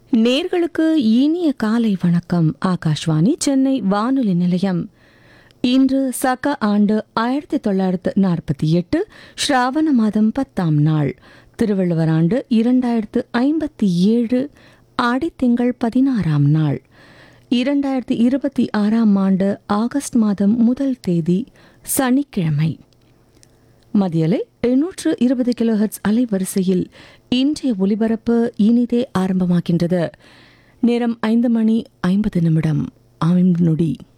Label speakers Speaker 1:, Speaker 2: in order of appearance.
Speaker 1: நேர்களுக்கு இனிய காலை வணக்கம் ஆகாஷ்வாணி சென்னை வானொலி நிலையம் இன்று சக ஆண்டு ஆயிரத்தி தொள்ளாயிரத்து நாற்பத்தி எட்டு ஸ்ராவண மாதம் பத்தாம் நாள் திருவள்ளுவர் ஆண்டு இரண்டாயிரத்து ஐம்பத்தி ஏழு ஆடித்திங்கள் பதினாறாம் நாள் இரண்டாயிரத்தி இருபத்தி ஆறாம் ஆண்டு ஆகஸ்ட் மாதம் முதல் தேதி சனிக்கிழமை மதியலை எண்ணூற்று இருபது கிலோஹெர்ட்ஸ் அலைவரிசையில் இன்றைய ஒலிபரப்பு இனிதே ஆரம்பமாகின்றது நேரம் ஐந்து மணி ஐம்பது நிமிடம் ஐந்து நொடி